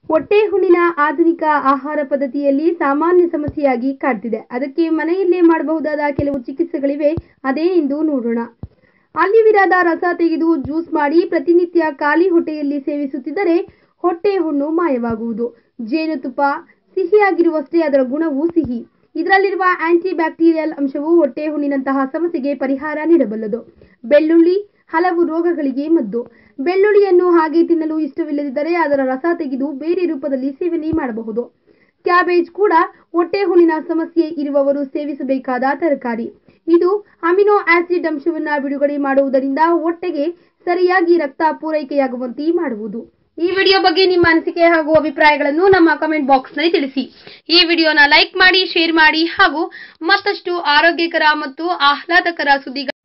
ಹೊಟ್ಟೆ ಹುಣ್ಣಿನ ಆಧುನಿಕ ಆಹಾರ ಪದ್ಧತಿಯಲ್ಲಿ ಸಾಮಾನ್ಯ ಸಮಸ್ಯೆಯಾಗಿ ಕಾಡ್ತಿದೆ ಅದಕ್ಕೆ ಮನೆಯಲ್ಲೇ ಮಾಡಬಹುದಾದ ಕೆಲವು ಚಿಕಿತ್ಸೆಗಳಿವೆ ಅದೇ ಎಂದು ನೋಡೋಣ ಅಲ್ಲಿವಿರಾದ ರಸ ತೆಗೆದು ಜ್ಯೂಸ್ ಮಾಡಿ ಪ್ರತಿನಿತ್ಯ ಖಾಲಿ ಹೊಟ್ಟೆಯಲ್ಲಿ ಸೇವಿಸುತ್ತಿದ್ದರೆ ಹೊಟ್ಟೆ ಹುಣ್ಣು ಮಾಯವಾಗುವುದು ಜೇನುತುಪ್ಪ ಸಿಹಿಯಾಗಿರುವಷ್ಟೇ ಅದರ ಗುಣವೂ ಸಿಹಿ ಇದರಲ್ಲಿರುವ ಆಂಟಿ ಬ್ಯಾಕ್ಟೀರಿಯಲ್ ಅಂಶವು ಹೊಟ್ಟೆ ಹುಣ್ಣಿನಂತಹ ಸಮಸ್ಯೆಗೆ ಪರಿಹಾರ ನೀಡಬಲ್ಲದು ಬೆಳ್ಳುಳ್ಳಿ ಹಲವು ರೋಗಗಳಿಗೆ ಮದ್ದು ಬೆಳ್ಳುಳ್ಳಿಯನ್ನು ಹಾಗೆ ತಿನ್ನಲು ಇಷ್ಟವಿಲ್ಲದಿದ್ದರೆ ಅದರ ರಸ ತೆಗೆದು ಬೇರೆ ರೂಪದಲ್ಲಿ ಸೇವನೆ ಮಾಡಬಹುದು ಕ್ಯಾಬೇಜ್ ಕೂಡ ಹೊಟ್ಟೆ ಹುಣ್ಣಿನ ಸಮಸ್ಯೆ ಇರುವವರು ಸೇವಿಸಬೇಕಾದ ತರಕಾರಿ ಇದು ಅಮಿನೋ ಆಸಿಡ್ ಅಂಶವನ್ನ ಬಿಡುಗಡೆ ಮಾಡುವುದರಿಂದ ಹೊಟ್ಟೆಗೆ ಸರಿಯಾಗಿ ರಕ್ತ ಪೂರೈಕೆಯಾಗುವಂತೆ ಮಾಡುವುದು ಈ ವಿಡಿಯೋ ಬಗ್ಗೆ ನಿಮ್ಮ ಅನಿಸಿಕೆ ಹಾಗೂ ಅಭಿಪ್ರಾಯಗಳನ್ನು ನಮ್ಮ ಕಮೆಂಟ್ ಬಾಕ್ಸ್ ನಲ್ಲಿ ತಿಳಿಸಿ ಈ ವಿಡಿಯೋನ ಲೈಕ್ ಮಾಡಿ ಶೇರ್ ಮಾಡಿ ಹಾಗೂ ಮತ್ತಷ್ಟು ಆರೋಗ್ಯಕರ ಮತ್ತು ಆಹ್ಲಾದಕರ ಸುದ್ದಿಗಳು